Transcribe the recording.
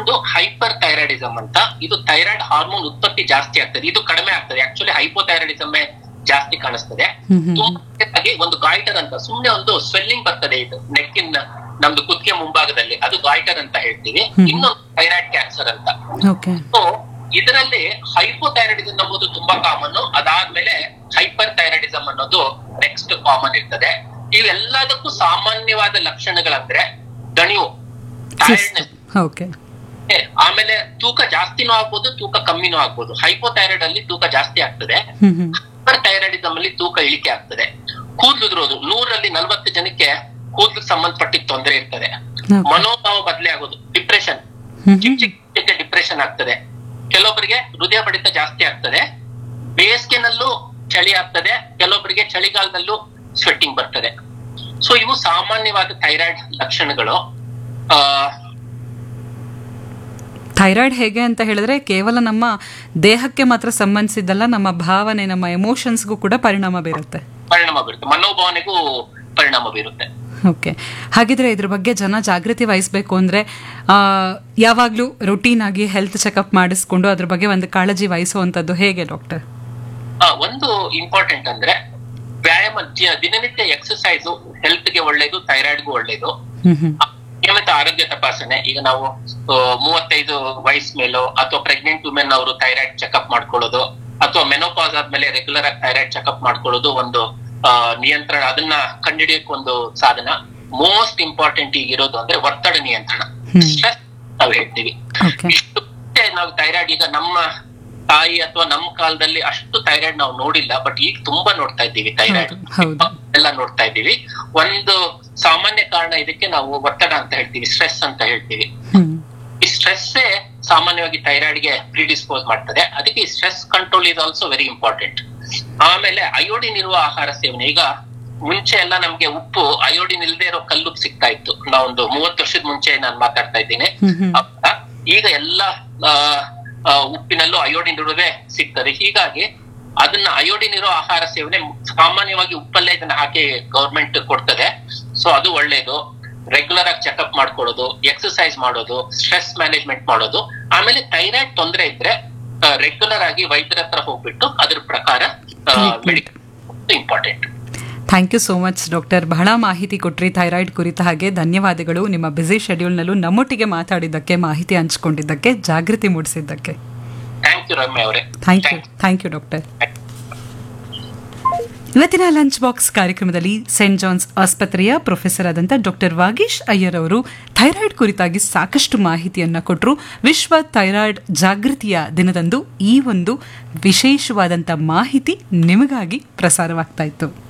ಇನ್ನೊಂದು hyper thyroidism ಅಂತ ಇದು ಥೈರಾಯ್ಡ್ ಹಾರ್ಮೋನ್ ಉತ್ಪತ್ತಿ ಜಾಸ್ತಿ ಆಗ್ತದೆ ಇದು ಕಡಿಮೆ ಆಗ್ತದೆ ಆಕ್ಚುಲಿ ಹೈಪೋಥೈರಾಯ್ಡಿಸಮ್ ಜಾಸ್ತಿ ಕಾಣಿಸ್ತದೆ ಹ್ಮ್ ಹ್ಮ್ ತುಂಬಾಗಿ ಒಂದು ಗಾಯ್ಟರ್ ಅಂತ ಸುಮ್ನೆ ಒಂದು ಸ್ವೆಲ್ಲಿಂಗ್ ಬರ್ತದೆ ಇದು ನೆಕ್ಕಿನ ನಮ್ದು ಕುತ್ತಿಗೆ ಮುಂಭಾಗದಲ್ಲಿ ಅದು ಗಾಯ್ಟರ್ ಅಂತ ಹೇಳ್ತೀವಿ ಹ್ಮ್. ಇನ್ನೊಂದು ಥೈರಾಯ್ಡ್ ಕ್ಯಾನ್ಸರ್ ಅಂತ ಓಕೆ ಸೊ ಇದರಲ್ಲಿ ಹೈಪೋಥೈರಾಯ್ಡಿಸಮ್ ಅನ್ನೋದು ತುಂಬಾ ಕಾಮನ್ ಅದಾದ್ಮೇಲೆ ಹೈಪರ್ ಥೈರಾಯ್ಡಿಸಮ್ ಅನ್ನೋದು ನೆಕ್ಸ್ಟ್ ಕಾಮನ್ ಇರ್ತದೆ ಇವೆಲ್ಲದಕ್ಕೂ ಸಾಮಾನ್ಯವಾದ ಲಕ್ಷಣಗಳಂದ್ರೆ ದಣಿವು ಟೈರ್ಡ್ನೆಸ್ ಓಕೆ ಆಮೇಲೆ ತೂಕ ಜಾಸ್ತಿನೂ ಆಗ್ಬೋದು ತೂಕ ಕಮ್ಮಿನೂ ಆಗ್ಬೋದು ಹೈಪೋಥೈರಾಯ್ಡ್ ಅಲ್ಲಿ ತೂಕ ಜಾಸ್ತಿ ಆಗ್ತದೆ ಹ್ಮ್ ಹ್ಮ್ ಹೈಪರ್ ಥೈರಾಯ್ಡಿಸಮ್ ಅಲ್ಲಿ ತೂಕ ಇಳಿಕೆ ಆಗ್ತದೆ ಕೂದಲು ಉದುರೋದು ನೂರಲ್ಲಿ ನಲವತ್ತು ಜನಕ್ಕೆ ಕೂದಲಿಗೆ ಸಂಬಂಧಪಟ್ಟಿದ್ದ ತೊಂದರೆ ಇರ್ತದೆ Okay. ಮನೋಭಾವ ಬದಲೇ ಆಗೋದು ಡಿಪ್ರೆಷನ್ ಹ್ಮ್ ಚಿಕ್ಕ ಹ್ಮ್ ಚಿಕ್ಕ ಡಿಪ್ರೆಷನ್ ಆಗ್ತದೆ ಕೆಲವೊಬ್ಬರಿಗೆ ಹೃದಯ ಬಡಿತ ಜಾಸ್ತಿ ಆಗ್ತದೆ ಬೇಸಿಗೆನಲ್ಲೂ ಚಳಿ ಆಗ್ತದೆ ಕೆಲವೊಬ್ಬರಿಗೆ ಚಳಿಗಾಲದಲ್ಲೂ ಸ್ವೆಟ್ಟಿಂಗ್ ಬರ್ತದೆ ಸೊ ಇವು ಸಾಮಾನ್ಯವಾದ ಥೈರಾಯ್ಡ್ ಲಕ್ಷಣಗಳು ಆ ಥೈರಾಯ್ಡ್ ಹೇಗೆ ಅಂತ ಹೇಳಿದ್ರೆ ಕೇವಲ ನಮ್ಮ ದೇಹಕ್ಕೆ ಮಾತ್ರ ಸಂಬಂಧಿಸಿದ್ದಲ್ಲ ನಮ್ಮ ಭಾವನೆ ನಮ್ಮ ಎಮೋಷನ್ಸ್ಗೂ ಕೂಡ ಪರಿಣಾಮ ಬೀರುತ್ತೆ ಪರಿಣಾಮ ಬೀರುತ್ತೆ ಮನೋಭಾವನೆಗೂ ಪರಿಣಾಮ ಬೀರುತ್ತೆ ಓಕೆ ಹಾಗಿದ್ರೆ ಇದ್ರ ಬಗ್ಗೆ ಜನ ಜಾಗೃತಿ ವಹಿಸಬೇಕು ಅಂದ್ರೆ ಆ, ಯಾವಾಗ್ಲೂ ರೊಟೀನ್ ಆಗಿ ಹೆಲ್ತ್ ಚೆಕಪ್ ಮಾಡಿಸ್ಕೊಂಡು ಅದ್ರ ಬಗ್ಗೆ ಒಂದು ಕಾಳಜಿ ವಹಿಸುವಂತದ್ದು ಹೇಗೆ ಡಾಕ್ಟರ್ ಆ, ಒಂದು ಇಂಪಾರ್ಟೆಂಟ್ ಅಂದ್ರೆ ವ್ಯಾಯಾಮ ಜಿ- ದಿನನಿತ್ಯ ಎಕ್ಸರ್ಸೈಸ್ ಹೆಲ್ತ್ ಗೆ ಒಳ್ಳೇದು ಥೈರಾಯ್ಡ್ಗೂ ಒಳ್ಳೇದು ಹ್ಮ್ ಹ್ಮ್ ನಿಯಮಿತ ಆರೋಗ್ಯ ತಪಾಸಣೆ ಈಗ ನಾವು ಆ, ಮೂವತ್ತೈದು ವಯಸ್ಸ ಮೇಲೋ ಅಥವಾ ಪ್ರೆಗ್ನೆಂಟ್ ವುಮೆನ್ ಅವರು ಥೈರಾಯ್ಡ್ ಚೆಕಪ್ ಮಾಡ್ಕೊಳ್ಳೋದು ಅಥವಾ ಮೆನೋಪಾಸ್ ಆದ್ಮೇಲೆ ರೆಗ್ಯುಲರ್ ಆಗಿ ಥೈರಾಯ್ಡ್ ಚೆಕಪ್ ಮಾಡ್ಕೊಳ್ಳೋದು ಒಂದು ಆ, ನಿಯಂತ್ರಣ ಅದನ್ನ ಕಂಡುಹಿಡಿಯಕ್ಕೆ ಒಂದು ಸಾಧನ ಮೋಸ್ಟ್ ಇಂಪಾರ್ಟೆಂಟ್ ಈಗ ಇರೋದು ಅಂದ್ರೆ ಒತ್ತಡ ನಿಯಂತ್ರಣ ಹ್ಮ್. ಸ್ಟ್ರೆಸ್ ನಾವು ಹೇಳ್ತೀವಿ ಓಕೆ ಇಷ್ಟು ಮುಂಚೆ ನಾವು ಥೈರಾಯ್ಡ್ ಈಗ ನಮ್ಮ ತಾಯಿ ಅಥವಾ ನಮ್ಮ ಕಾಲದಲ್ಲಿ ಅಷ್ಟು ಥೈರಾಯ್ಡ್ ನಾವು ನೋಡಿಲ್ಲ ಬಟ್ ಈಗ ತುಂಬಾ ನೋಡ್ತಾ ಇದ್ದೀವಿ ಥೈರಾಯ್ಡ್ ಹೌದು, ಹೌದು. ಎಲ್ಲ ನೋಡ್ತಾ ಇದ್ದೀವಿ ಒಂದು ಸಾಮಾನ್ಯ ಕಾರಣ ಇದಕ್ಕೆ ನಾವು ಒತ್ತಡ ಅಂತ ಹೇಳ್ತೀವಿ ಸ್ಟ್ರೆಸ್ ಅಂತ ಹೇಳ್ತೀವಿ ಹ್ಮ್ ಈ ಸ್ಟ್ರೆಸ್ ಸಾಮಾನ್ಯವಾಗಿ ಥೈರಾಯ್ಡ್ ಗೆ ಪ್ರಿಡಿಸ್ಪೋಸ್ ಮಾಡ್ತದೆ ಅದಕ್ಕೆ ಈ stress control is also very important ಆಮೇಲೆ ಅಯೋಡಿನ್ ಇರುವ ಆಹಾರ ಸೇವನೆ ಈಗ ಮುಂಚೆ ಎಲ್ಲ ನಮ್ಗೆ ಉಪ್ಪು ಅಯೋಡಿನ್ ಇಲ್ಲದೆ ಇರೋ ಕಲ್ಲುಪ್ಪು ಸಿಗ್ತಾ ಇತ್ತು ನಾವೊಂದು ಮೂವತ್ತು ವರ್ಷದ ಮುಂಚೆ ನಾನು ಮಾತಾಡ್ತಾ ಇದ್ದೀನಿ ಹ್ಮ್ ಹ್ಮ್ ಅವಾಗ ಈಗ ಎಲ್ಲ ಆ, ಆ, ಉಪ್ಪಿನಲ್ಲೂ ಅಯೋಡಿನ್ ಇರುವುದೇ ಸಿಗ್ತದೆ ಹೀಗಾಗಿ ಅದನ್ನ ಅಯೋಡಿನ್ ಇರೋ ಆಹಾರ ಸೇವನೆ ಸಾಮಾನ್ಯವಾಗಿ ಉಪ್ಪಲ್ಲೇ ಇದನ್ನ ಹಾಕಿ ಗೌರ್ಮೆಂಟ್ ಕೊಡ್ತದೆ ಸೊ ಅದು ಒಳ್ಳೇದು ರೆಗ್ಯುಲರ್ ಆಗಿ ಚೆಕಪ್ ಮಾಡ್ಕೊಳ್ಳೋದು ಎಕ್ಸರ್ಸೈಸ್ ಮಾಡೋದು ಸ್ಟ್ರೆಸ್ ಮ್ಯಾನೇಜ್ಮೆಂಟ್ ಮಾಡೋದು ಆಮೇಲೆ ಥೈರಾಯ್ಡ್ ತೊಂದರೆ ಇದ್ರೆ ರೆಗ್ಯುಲರ್ ಆಗಿ ವೈದ್ಯರ ಹತ್ರ ಹೋಗ್ಬಿಟ್ಟು ಅದ್ರ ಪ್ರಕಾರ Treatment. Important thank you so much doctor ಬಹಳ ಮಾಹಿತಿ ಕೊಟ್ರಿ ಥೈರಾಯ್ಡ್ ಕುರಿತ ಹಾಗೆ ಧನ್ಯವಾದಗಳು ನಿಮ್ಮ ಬ್ಯುಸಿ ಶೆಡ್ಯೂಲ್ನಲ್ಲೂ ನಮ್ಮೊಟ್ಟಿಗೆ ಮಾತಾಡಿದ್ದಕ್ಕೆ ಮಾಹಿತಿ ಹಂಚಿಕೊಂಡಿದ್ದಕ್ಕೆ ಜಾಗೃತಿ ಮೂಡಿಸಿದ್ದಕ್ಕೆ ಥ್ಯಾಂಕ್ ಯು ರಮ್ಯ ಅವರೇ thank you thank you doctor ಇವತ್ತಿನ ಲಂಚ್ ಬಾಕ್ಸ್ ಕಾರ್ಯಕ್ರಮದಲ್ಲಿ ಸೆಂಟ್ ಜಾನ್ಸ್ ಆಸ್ಪತ್ರೆಯ ಪ್ರೊಫೆಸರ್ ಆದಂಥ ಡಾಕ್ಟರ್ ವಾಗೀಶ್ ಅಯ್ಯರ್ ಅವರು ಥೈರಾಯ್ಡ್ ಕುರಿತಾಗಿ ಸಾಕಷ್ಟು ಮಾಹಿತಿಯನ್ನು ಕೊಟ್ಟರು ವಿಶ್ವ ಥೈರಾಯ್ಡ್ ಜಾಗೃತಿಯ ದಿನದಂದು ಈ ಒಂದು ವಿಶೇಷವಾದಂಥ ಮಾಹಿತಿ ನಿಮಗಾಗಿ ಪ್ರಸಾರವಾಗ್ತಾ ಇತ್ತು